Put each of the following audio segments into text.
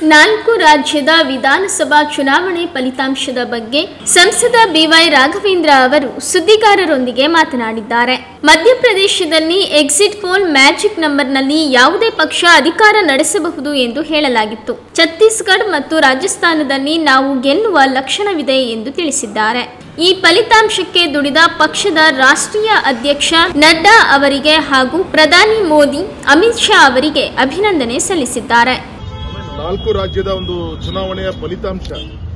ನಾಲ್ಕು ರಾಜ್ಯದ ವಿಧಾನಸಭಾ ಚುನಾವಣೆ ಫಲಿತಾಂಶದ ಬಗ್ಗೆ ಸಂಸದ ಬಿವೈ ರಾಘವೇಂದ್ರ ಅವರು ಸುದ್ದಿಗಾರರೊಂದಿಗೆ ಮಾತನಾಡಿದ್ದಾರೆ ಮಧ್ಯಪ್ರದೇಶದಲ್ಲಿ ಎಕ್ಸಿಟ್ ಪೋಲ್ ಮ್ಯಾಜಿಕ್ ನಂಬರ್ನಲ್ಲಿ ಯಾವುದೇ ಪಕ್ಷ ಅಧಿಕಾರ ನಡೆಸಬಹುದು ಎಂದು ಹೇಳಲಾಗಿತ್ತು ಛತ್ತೀಸ್ಗಢ ಮತ್ತು ರಾಜಸ್ಥಾನದಲ್ಲಿ ನಾವು ಗೆಲ್ಲುವ ಲಕ್ಷಣವಿದೆ ಎಂದು ತಿಳಿಸಿದ್ದಾರೆ ಈ ಫಲಿತಾಂಶಕ್ಕೆ ದುಡಿದ ಪಕ್ಷದ ರಾಷ್ಟ್ರೀಯ ಅಧ್ಯಕ್ಷ ನಡ್ಡಾ ಅವರಿಗೆ ಹಾಗೂ ಪ್ರಧಾನಿ ಮೋದಿ ಅಮಿತ್ ಶಾ ಅವರಿಗೆ ಅಭಿನಂದನೆ ಸಲ್ಲಿಸಿದ್ದಾರೆ ನಾಲ್ಕು ರಾಜ್ಯದ ಒಂದು ಚುನಾವಣೆಯ ಫಲಿತಾಂಶ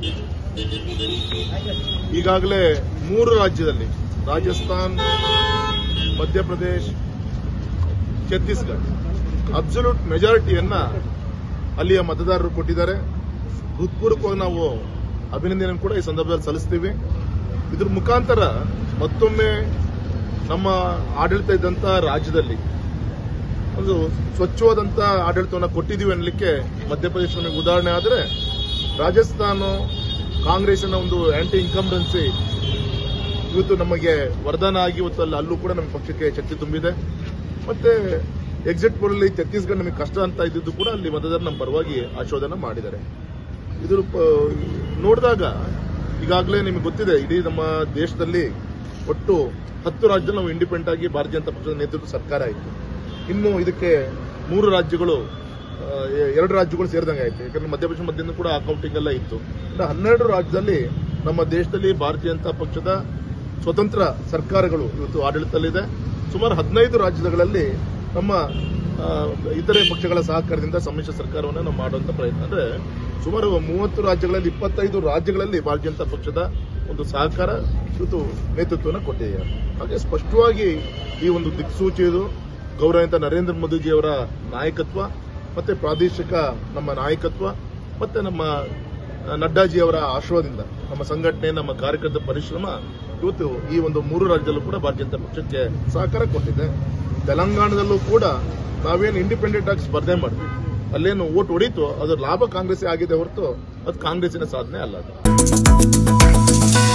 ಈಗಾಗಲೇ ಮೂರು ರಾಜ್ಯದಲ್ಲಿ ರಾಜಸ್ಥಾನ್ ಮಧ್ಯಪ್ರದೇಶ್ ಛತ್ತೀಸ್ಗಢ ಅಬ್ಸಲ್ಯೂಟ್ ಮೆಜಾರಿಟಿಯನ್ನ ಅಲ್ಲಿಯ ಮತದಾರರು ಕೊಟ್ಟಿದ್ದಾರೆ ಹೃತ್ಪೂರ್ವಕವಾಗಿ ನಾವು ಅಭಿನಂದನೆ ಕೂಡ ಈ ಸಂದರ್ಭದಲ್ಲಿ ಸಲ್ಲಿಸ್ತೀವಿ ಇದ್ರ ಮುಖಾಂತರ ಮತ್ತೊಮ್ಮೆ ನಮ್ಮ ಆಡಳಿತ ಇದ್ದಂತ ರಾಜ್ಯದಲ್ಲಿ ಒಂದು ಸ್ವಚ್ಛವಾದಂತ ಆಡಳಿತವನ್ನು ಕೊಟ್ಟಿದ್ದೀವಿ ಅನ್ನಲಿಕ್ಕೆ ಮಧ್ಯಪ್ರದೇಶ ನಮಗೆ ಉದಾಹರಣೆ ಆದರೆ ರಾಜಸ್ಥಾನ ಕಾಂಗ್ರೆಸ್ನ ಒಂದು ಆಂಟಿ ಇನ್ಕಂಬೆನ್ಸಿ ಇವತ್ತು ನಮಗೆ ವರದಾನ ಆಗಿ ಇವತ್ತು ಅಲ್ಲಿ ಅಲ್ಲೂ ಕೂಡ ನಮ್ಮ ಪಕ್ಷಕ್ಕೆ ಶಕ್ತಿ ತುಂಬಿದೆ ಮತ್ತೆ ಎಕ್ಸಿಟ್ ಪೋಲ್ ಅಲ್ಲಿ ಛತ್ತೀಸ್ಗಢ ನಮಗೆ ಕಷ್ಟ ಅಂತ ಇದ್ದಿದ್ದು ಕೂಡ ಅಲ್ಲಿ ಮತದಾರರು ನಮ್ಮ ಪರವಾಗಿ ಆಶೋಧನ ಮಾಡಿದ್ದಾರೆ ಇದ್ರ ಪ- ನೋಡಿದಾಗ ಈಗಾಗಲೇ ನಿಮಗೆ ಗೊತ್ತಿದೆ ಇಡೀ ನಮ್ಮ ದೇಶದಲ್ಲಿ ಒಟ್ಟು ಹತ್ತು ರಾಜ್ಯದಲ್ಲಿ ನಾವು ಇಂಡಿಪೆಂಡೆಂಟ್ ಆಗಿ ಭಾರತೀಯ ಜನತಾ ಪಕ್ಷದ ನೇತೃತ್ವ ಸರ್ಕಾರ ಆಯಿತು ಇನ್ನು ಇದಕ್ಕೆ ಮೂರು ರಾಜ್ಯಗಳು ಆ, ಎ- ಎರಡು ರಾಜ್ಯಗಳು ಸೇರಿದಂಗೆ ಆಯ್ತು ಯಾಕಂದ್ರೆ ಮಧ್ಯಪ್ರದೇಶ ಮಧ್ಯದಿಂದ ಕೂಡ ಅಕೌಂಟಿಂಗ್ ಎಲ್ಲ ಇತ್ತು ಇನ್ನು ಹನ್ನೆರಡು ರಾಜ್ಯದಲ್ಲಿ ನಮ್ಮ ದೇಶದಲ್ಲಿ ಭಾರತೀಯ ಜನತಾ ಪಕ್ಷದ ಸ್ವತಂತ್ರ ಸರ್ಕಾರಗಳು ಇವತ್ತು ಆಡಳಿತದಲ್ಲಿದೆ ಸುಮಾರು ಹದಿನೈದು ರಾಜ್ಯಗಳಲ್ಲಿ ನಮ್ಮ ಆ, ಇತರೆ ಪಕ್ಷಗಳ ಸಹಕಾರದಿಂದ ಸಮ್ಮಿಶ್ರ ಸರ್ಕಾರವನ್ನು ನಾವು ಮಾಡುವಂತ ಪ್ರಯತ್ನ ಅಂದ್ರೆ ಸುಮಾರು ಮೂವತ್ತು ರಾಜ್ಯಗಳಲ್ಲಿ ಇಪ್ಪತ್ತೈದು ರಾಜ್ಯಗಳಲ್ಲಿ ಭಾರತೀಯ ಜನತಾ ಪಕ್ಷದ ಒಂದು ಸಹಕಾರ ಇವತ್ತು ನೇತೃತ್ವವನ್ನು ಕೊಟ್ಟಿದ್ದಾರೆ ಹಾಗೆ ಸ್ಪಷ್ಟವಾಗಿ ಈ ಒಂದು ದಿಕ್ಸೂಚಿ ಇದು ಗೌರವಿತ ನರೇಂದ್ರ ಮೋದಿಜಿಯವರ ನಾಯಕತ್ವ ಮತ್ತೆ ಪ್ರಾದೇಶಿಕ ನಮ್ಮ ನಾಯಕತ್ವ ಮತ್ತೆ ನಮ್ಮ ಆ, ನಡ್ಡಾಜಿಯವರ ಆಶ್ರಯದಿಂದ ನಮ್ಮ ಸಂಘಟನೆ ನಮ್ಮ ಕಾರ್ಯಕರ್ತರ ಪರಿಶ್ರಮ ಇವತ್ತು ಈ ಒಂದು ಮೂರು ರಾಜ್ಯದಲ್ಲೂ ಕೂಡ ಭಾರತೀಯ ಜನತಾ ಪಕ್ಷಕ್ಕೆ ಸಹಕಾರ ಕೊಟ್ಟಿದೆ ತೆಲಂಗಾಣದಲ್ಲೂ ಕೂಡ ನಾವೇನು ಇಂಡಿಪೆಂಡೆಂಟ್ ಆಗಿ ಸ್ಪರ್ಧೆ ಮಾಡಿದ್ವಿ ಅಲ್ಲೇನು ಓಟ್ ಹೊಡೀತು ಅದರ ಲಾಭ ಕಾಂಗ್ರೆಸ್ ಆಗಿದೆ ಹೊರತು ಅದು ಕಾಂಗ್ರೆಸ್ಸಿನ ಸಾಧನೆ ಅಲ್ಲ ಅದು